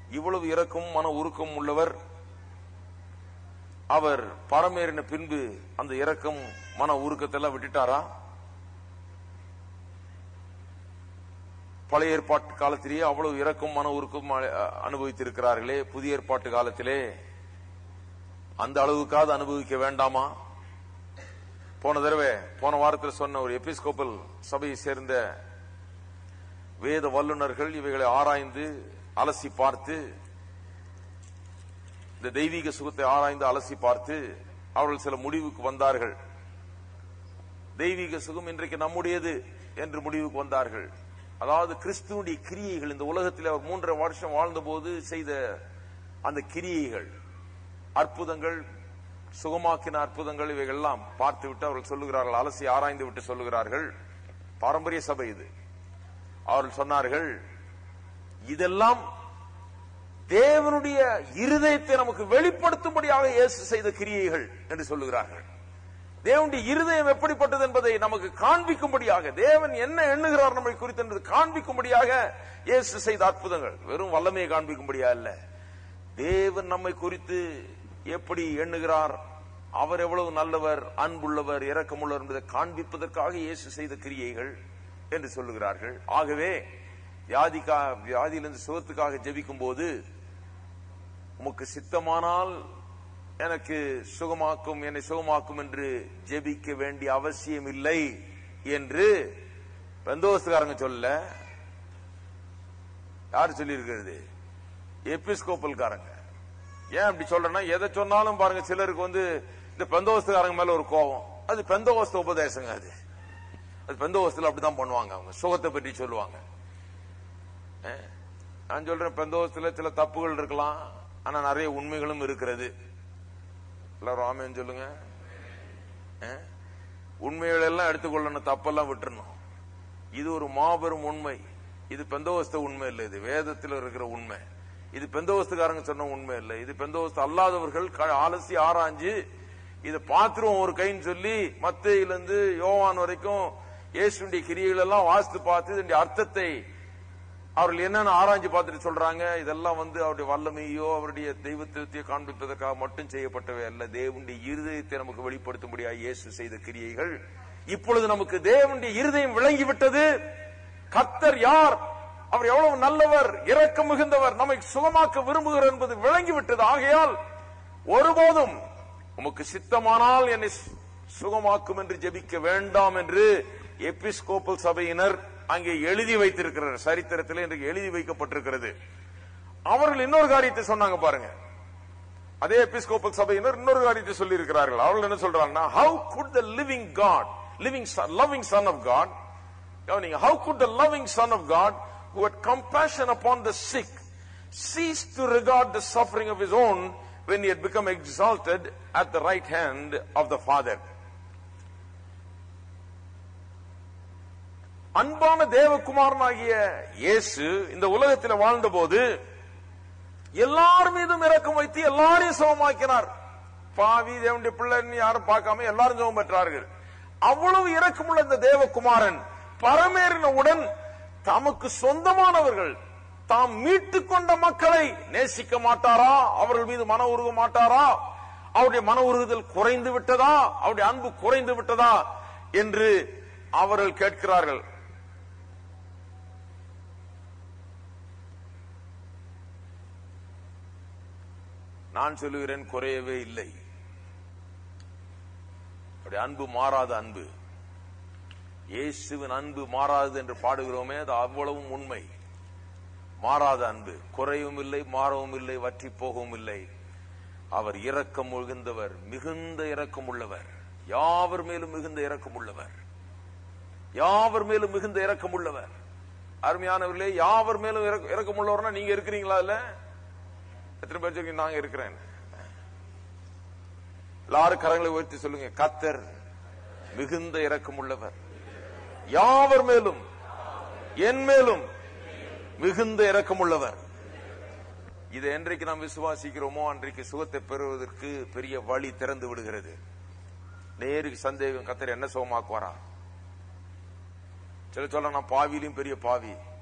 இவ்வளவு இரக்கம் மன உருக்கம் உள்ளவர் அவர் பரமேறின பின்பு அந்த இரக்கம் மன உருக்கத்தை எல்லாம் விட்டுட்டாரா பழைய ஏற்பாட்டு காலத்திலேயே அவ்வளவு இரக்கம் மன உருக்கம் அ- அனுபவித்திருக்கிறார்களே புதிய ஏற்பாட்டு காலத்திலே அந்த அளவுக்காவது அனுபவிக்க வேண்டாமா போன தடவை போன வாரத்தில் சொன்ன ஒரு எபிஸ்கோப்பல் சபையை சேர்ந்த வேத வல்லுனர்கள் இவைகளை ஆராய்ந்து அலசி பார்த்து இந்த தெய்வீக சுகத்தை ஆராய்ந்து அலசி பார்த்து அவர்கள் சில முடிவுக்கு வந்தார்கள் தெய்வீக சுகம் இன்றைக்கு நம்முடையது என்று முடிவுக்கு வந்தார்கள் அதாவது கிறிஸ்துவனுடைய கிரியைகள் இந்த உலகத்தில் அவர் மூன்றரை வருஷம் வாழ்ந்தபோது செய்த அந்த கிரியைகள் அற்புதங்கள் சுகமாக்கின அற்புதங்கள் இவைகள்லாம் பார்த்து விட்டு அவர்கள் சொல்லுகிறார்கள் அலசி ஆராய்ந்து விட்டு சொல்லுகிறார்கள் பாரம்பரிய சபை இது அவர்கள் சொன்னார்கள் இதெல்லாம் தேவனுடைய இருதயத்தை நமக்கு வெளிப்படுத்தும்படியாக இயேசு செய்த கிரியைகள் என்று சொல்லுகிறார்கள் தேவனுடைய இருதயம் எப்படிப்பட்டது என்பதை நமக்கு காண்பிக்கும்படியாக தேவன் என்ன எண்ணுகிறார் நம்மை குறித்து என்பது காண்பிக்கும்படியாக இயேசு செய்த அற்புதங்கள் வெறும் வல்லமையை காண்பிக்கும்படியா அல்ல தேவன் நம்மை குறித்து எப்படி எண்ணுகிறார் அவர் எவ்வளவு நல்லவர் அன்புள்ளவர் இரக்கமுள்ளவர் என்பதை காண்பிப்பதற்காக இயேசு செய்த கிரியைகள் என்று சொல்லுகிறார்கள் ஆகவே வியாதிக்கா வியாதியிலிருந்து சுகத்துக்காக ஜெபிக்கும் போது உமக்கு சித்தமானால் எனக்கு சுகமாக்கும் என்னை சுகமாக்கும் என்று ஜெபிக்க வேண்டிய அவசியம் இல்லை என்று பெந்தோஸ்துக்காரங்க சொல்ல யார் சொல்லி இருக்கிறது எபிஸ்கோப்பல்காரங்க ஏன் அப்படி சொல்றேன்னா எதை சொன்னாலும் பாருங்க சிலருக்கு வந்து இந்த பெந்தோஸ்துக்காரங்க மேல ஒரு கோபம் அது பெந்தோஸ்து உபதேசங்க அது அது பெந்தோஸ்துல அப்படிதான் பண்ணுவாங்க அவங்க சுகத்தை பற்றி சொல்லுவாங்க அஹ், நான் சொல்றேன் பெந்தோஸ்துல சில தப்புகள் இருக்கலாம் ஆனா நிறைய உண்மைகளும் இருக்கிறது எல்லாரும் ஆமேன்னு சொல்லுங்க அஹ், உண்மைகள் எல்லாம் எடுத்துக்கொள்ளணும் தப்பெல்லாம் விட்டுறணும் இது ஒரு மாபெரும் உண்மை இது பெந்தோஸ்த உண்மை இல்லை இது வேதத்தில் இருக்கிற உண்மை இது பெந்தோஸ்துக்காரங்க சொன்ன உண்மை இல்லை இது பெந்தோஸ்து அல்லாதவர்கள் க- அலசி ஆராய்ஞ்சு இதை பாத்துருவோம் ஒரு கைன்னு சொல்லி மத்தையிலிருந்து யோவான் வரைக்கும் இயேசுடைய கிரியைகள் எல்லாம் வாசித்து பார்த்து இதனுடைய அர்த்தத்தை அவர்கள் என்னென்ன ஆராய்ஞ்சு பார்த்துட்டு சொல்றாங்க இதெல்லாம் வந்து அவருடைய வல்லமையோ அவருடைய தெய்வத்துவத்தையோ காண்பிப்பதற்காக மட்டும் செய்யப்பட்டவை அல்ல தேவனுடைய இருதயத்தை நமக்கு வெளிப்படுத்தும்படியாக இயேசு செய்த கிரியைகள் இப்பொழுது நமக்கு தேவனுடைய இருதயம் விளங்கிவிட்டது கர்த்தர் யார் அவர் எவ்வளவு நல்லவர் இரக்கம் மிகுந்தவர் நம்மை சுகமாக்க விரும்புகிறார் என்பது விளங்கிவிட்டது ஆகையால் ஒருபோதும் உமக்கு சித்தமானால் என்னை சு- சுகமாக்கும் என்று ஜெபிக்க வேண்டாம் என்று எபிஸ்கோப்பல் சபையினர் அங்கே எழுதி வைத்திருக்கிறார் சரித்திரத்தில் இன்றைக்கு எழுதி வைக்கப்பட்டிருக்கிறது அவர்கள் இன்னொரு காரியத்தை சொன்னாங்க பாருங்க அதே எபிஸ்கோப்பல் சபையினர் இன்னொரு காரியத்தை சொல்லி இருக்கிறார்கள் அவர்கள் என்ன சொல்றாங்கன்னா how good the living God living loving son of God கவனிங்க how good the loving son of God who had compassion upon the sick cease to regard the suffering of his own when he had become exalted at the right hand of the father அன்பான தேவகுமாரனாகிய இயேசு இந்த உலகத்தில் வாழ்ந்தபோது எல்லார் மீதும் இரக்கம் வைத்து எல்லாரையும் சுகமாக்கினார் பாவி தேவனுடைய பிள்ளைன்னு யாரும் பார்க்காம எல்லாரும் சுகம் பெற்றார்கள் அவ்வளவு இரக்கமுள்ள இந்த தேவகுமாரன் பரமேறினவுடன் தமக்கு சொந்தமானவர்கள் தாம் மீட்டுக் கொண்ட மக்களை நேசிக்க மாட்டாரா அவர்கள் மீது மன உருக மாட்டாரா அவருடைய மன உருகுதல் குறைந்து விட்டதா அவருடைய அன்பு குறைந்து விட்டதா என்று அவர்கள் கேட்கிறார்கள் நான் சொல்லுகிறேன் குறையவே இல்லை அவருடைய அன்பு மாறாத அன்பு இயேசுவின் அன்பு மாறாது என்று பாடுகிறோமே அது அவ்வளவும் உண்மை மாறாத அன்பு குறையும் இல்லை மாறவும் இல்லை வற்றி போகவும் இல்லை அவர் இரக்கம் மிகுந்தவர் மிகுந்த இரக்கம் உள்ளவர் யாவர் மேலும் மிகுந்த இரக்கம் உள்ளவர் யாவர் மேலும் மிகுந்த இரக்கம் உள்ளவர் அருமையானவர்களே யாவர் மேலும் இரக்க- இரக்கம் உள்ளவர்னா நீங்க இருக்கிறீங்களா இல்ல எத்தனை பேர் சொல்றீங்க நாங்க இருக்கிறேன் எல்லாரும் கரங்களை உயர்த்தி சொல்லுங்க கத்தர் மிகுந்த இரக்கம் உள்ளவர் யாவர் மேலும் என் மேலும் மிகுந்த இரக்கம் உள்ளவர் இதை என்றைக்கு நாம் விசுவாசிக்கிறோமோ அன்றைக்கு சுகத்தை பெறுவதற்கு பெரிய வழி திறந்து விடுகிறது நேருக்கு சந்தேகம் கத்தர் என்ன சுகமாக்குவாரா சில சொல்ல நான் பாவியிலும் பெரிய பாவி